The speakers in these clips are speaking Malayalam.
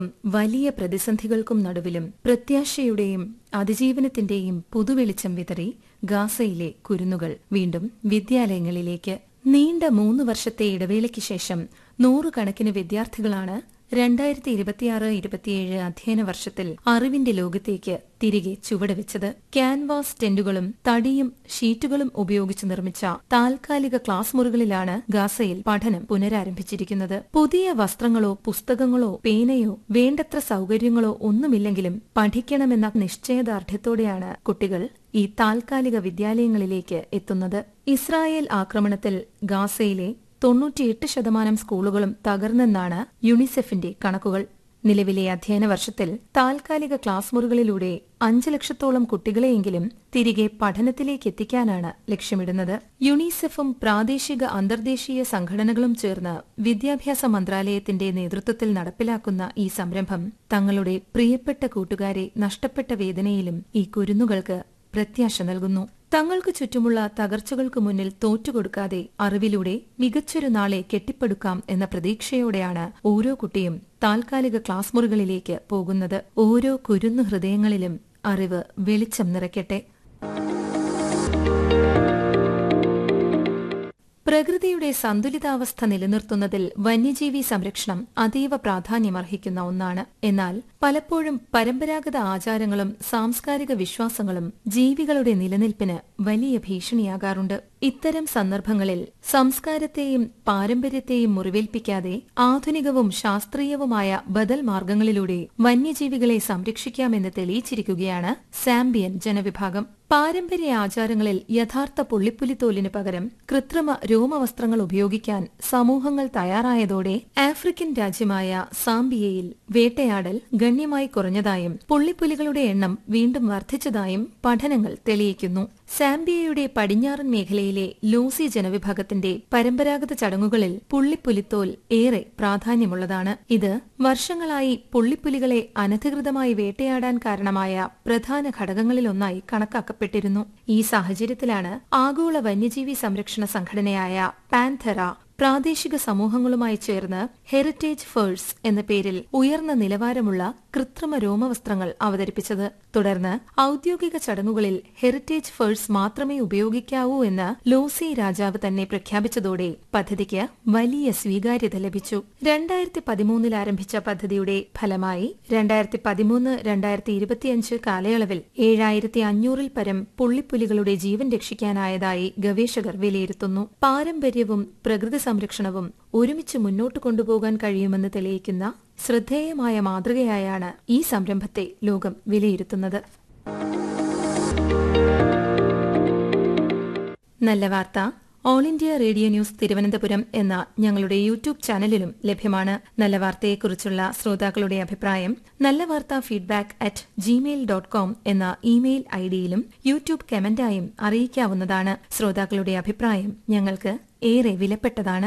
വലിയ പ്രതിസന്ധികൾക്കും നടുവിലും പ്രത്യാശയുടെയും അതിജീവനത്തിന്റെയും പുതുവെളിച്ചം വിതറി ഗാസയിലെ കുരുന്നുകൾ വീണ്ടും വിദ്യാലയങ്ങളിലേക്ക് നീണ്ട മൂന്ന് വർഷത്തെ ഇടവേളയ്ക്ക് ശേഷം നൂറുകണക്കിന് വിദ്യാർത്ഥികളാണ് രണ്ടായിരത്തി ഇരുപത്തിയാറ് ഇരുപത്തിയേഴ് അധ്യയന വർഷത്തിൽ അറിവിന്റെ ലോകത്തേക്ക് തിരികെ ചുവടുവെച്ചത് ക്യാൻവാസ് ടെന്റുകളും തടിയും ഷീറ്റുകളും ഉപയോഗിച്ച് നിർമ്മിച്ച താൽക്കാലിക ക്ലാസ് മുറികളിലാണ് ഗാസയിൽ പഠനം പുനരാരംഭിച്ചിരിക്കുന്നത് പുതിയ വസ്ത്രങ്ങളോ പുസ്തകങ്ങളോ പേനയോ വേണ്ടത്ര സൗകര്യങ്ങളോ ഒന്നുമില്ലെങ്കിലും പഠിക്കണമെന്ന നിശ്ചയദാർഢ്യത്തോടെയാണ് കുട്ടികൾ ഈ താൽക്കാലിക വിദ്യാലയങ്ങളിലേക്ക് എത്തുന്നത് ഇസ്രായേൽ ആക്രമണത്തിൽ ഗാസയിലെ തൊണ്ണൂറ്റിയെട്ട് ശതമാനം സ്കൂളുകളും തകർന്നെന്നാണ് യുണിസെഫിന്റെ കണക്കുകൾ നിലവിലെ അധ്യയന വർഷത്തിൽ താൽക്കാലിക ക്ലാസ് മുറികളിലൂടെ അഞ്ച് ലക്ഷത്തോളം കുട്ടികളെയെങ്കിലും തിരികെ പഠനത്തിലേക്ക് എത്തിക്കാനാണ് ലക്ഷ്യമിടുന്നത് യുണിസെഫും പ്രാദേശിക അന്തർദേശീയ സംഘടനകളും ചേർന്ന് വിദ്യാഭ്യാസ മന്ത്രാലയത്തിന്റെ നേതൃത്വത്തിൽ നടപ്പിലാക്കുന്ന ഈ സംരംഭം തങ്ങളുടെ പ്രിയപ്പെട്ട കൂട്ടുകാരെ നഷ്ടപ്പെട്ട വേദനയിലും ഈ കുരുന്നുകൾക്ക് പ്രത്യാശ നൽകുന്നു തങ്ങൾക്ക് ചുറ്റുമുള്ള തകർച്ചകൾക്ക് മുന്നിൽ തോറ്റുകൊടുക്കാതെ അറിവിലൂടെ മികച്ചൊരു നാളെ കെട്ടിപ്പടുക്കാം എന്ന പ്രതീക്ഷയോടെയാണ് ഓരോ കുട്ടിയും താൽക്കാലിക ക്ലാസ് മുറികളിലേക്ക് പോകുന്നത് ഓരോ കുരുന്നു ഹൃദയങ്ങളിലും അറിവ് വെളിച്ചം നിറയ്ക്കട്ടെ പ്രകൃതിയുടെ സന്തുലിതാവസ്ഥ നിലനിർത്തുന്നതിൽ വന്യജീവി സംരക്ഷണം അതീവ പ്രാധാന്യമർഹിക്കുന്ന ഒന്നാണ് എന്നാൽ പലപ്പോഴും പരമ്പരാഗത ആചാരങ്ങളും സാംസ്കാരിക വിശ്വാസങ്ങളും ജീവികളുടെ നിലനിൽപ്പിന് വലിയ ഭീഷണിയാകാറുണ്ട് ഇത്തരം സന്ദർഭങ്ങളിൽ സംസ്കാരത്തെയും പാരമ്പര്യത്തെയും മുറിവേൽപ്പിക്കാതെ ആധുനികവും ശാസ്ത്രീയവുമായ ബദൽ മാർഗങ്ങളിലൂടെ വന്യജീവികളെ സംരക്ഷിക്കാമെന്ന് തെളിയിച്ചിരിക്കുകയാണ് സാംബിയൻ ജനവിഭാഗം പാരമ്പര്യ ആചാരങ്ങളിൽ യഥാർത്ഥ പുള്ളിപ്പുലിത്തോലിന് പകരം കൃത്രിമ രോമവസ്ത്രങ്ങൾ ഉപയോഗിക്കാൻ സമൂഹങ്ങൾ തയ്യാറായതോടെ ആഫ്രിക്കൻ രാജ്യമായ സാംബിയയിൽ വേട്ടയാടൽ ഗണ്യമായി കുറഞ്ഞതായും പുള്ളിപ്പുലികളുടെ എണ്ണം വീണ്ടും വർദ്ധിച്ചതായും പഠനങ്ങൾ തെളിയിക്കുന്നു സാംബിയയുടെ പടിഞ്ഞാറൻ മേഖലയിലെ ലൂസി ജനവിഭാഗത്തിന്റെ പരമ്പരാഗത ചടങ്ങുകളിൽ പുള്ളിപ്പുലിത്തോൽ ഏറെ പ്രാധാന്യമുള്ളതാണ് ഇത് വർഷങ്ങളായി പുള്ളിപ്പുലികളെ അനധികൃതമായി വേട്ടയാടാൻ കാരണമായ പ്രധാന ഘടകങ്ങളിലൊന്നായി കണക്കാക്കപ്പെട്ടിരുന്നു ഈ സാഹചര്യത്തിലാണ് ആഗോള വന്യജീവി സംരക്ഷണ സംഘടനയായ പാൻഥെറ പ്രാദേശിക സമൂഹങ്ങളുമായി ചേർന്ന് ഹെറിറ്റേജ് ഫേഴ്സ് എന്ന പേരിൽ ഉയർന്ന നിലവാരമുള്ള കൃത്രിമ രോമവസ്ത്രങ്ങൾ അവതരിപ്പിച്ചത് തുടർന്ന് ഔദ്യോഗിക ചടങ്ങുകളിൽ ഹെറിറ്റേജ് ഫേഴ്സ് മാത്രമേ ഉപയോഗിക്കാവൂ എന്ന് ലോസി രാജാവ് തന്നെ പ്രഖ്യാപിച്ചതോടെ പദ്ധതിക്ക് വലിയ സ്വീകാര്യത ലഭിച്ചു രണ്ടായിരത്തി പതിമൂന്നിൽ ആരംഭിച്ച പദ്ധതിയുടെ ഫലമായി രണ്ടായിരത്തി പതിമൂന്ന് രണ്ടായിരത്തി ഇരുപത്തിയഞ്ച് കാലയളവിൽ ഏഴായിരത്തി അഞ്ഞൂറിൽ പരം പുള്ളിപ്പുലികളുടെ ജീവൻ രക്ഷിക്കാനായതായി ഗവേഷകർ വിലയിരുത്തുന്നു പാരമ്പര്യവും പ്രകൃതി സംരക്ഷണവും ഒരുമിച്ച് മുന്നോട്ട് കൊണ്ടുപോകാൻ കഴിയുമെന്ന് തെളിയിക്കുന്ന ശ്രദ്ധേയമായ മാതൃകയായാണ് ഈ സംരംഭത്തെ ലോകം വിലയിരുത്തുന്നത് നല്ല വാർത്ത all India radio news Thiruvananthapuram എന്ന ഞങ്ങളുടെ യൂട്യൂബ് ചാനലിലും ലഭ്യമാണ് നല്ല വാർത്തയെക്കുറിച്ചുള്ള ശ്രോതാക്കളുടെ അഭിപ്രായം നല്ല വാർത്ത feedback at Gmail dot com എന്ന ഇമെയിൽ ഐഡിയിലും യൂട്യൂബ് കമന്റായും അറിയിക്കാവുന്നതാണ് ശ്രോതാക്കളുടെ അഭിപ്രായം ഞങ്ങൾക്ക് ഏറെ വിലപ്പെട്ടതാണ്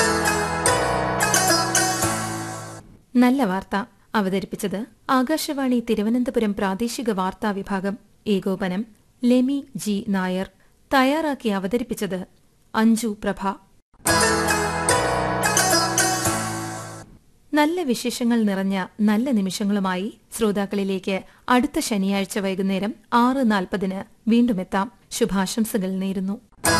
നല്ല വാർത്ത അവതരിപ്പിച്ചത് ആകാശവാണി തിരുവനന്തപുരം പ്രാദേശിക വാർത്താ വിഭാഗം ഏകോപനം ലെമി ജി നായർ തയ്യാറാക്കി അവതരിപ്പിച്ചത് അഞ്ജു പ്രഭ നല്ല വിശേഷങ്ങൾ നിറഞ്ഞ നല്ല നിമിഷങ്ങളുമായി ശ്രോതാക്കളിലേക്ക് അടുത്ത ശനിയാഴ്ച വൈകുന്നേരം ആറ് നാൽപ്പതിന് വീണ്ടുമെത്താം ശുഭാശംസകൾ നേരുന്നു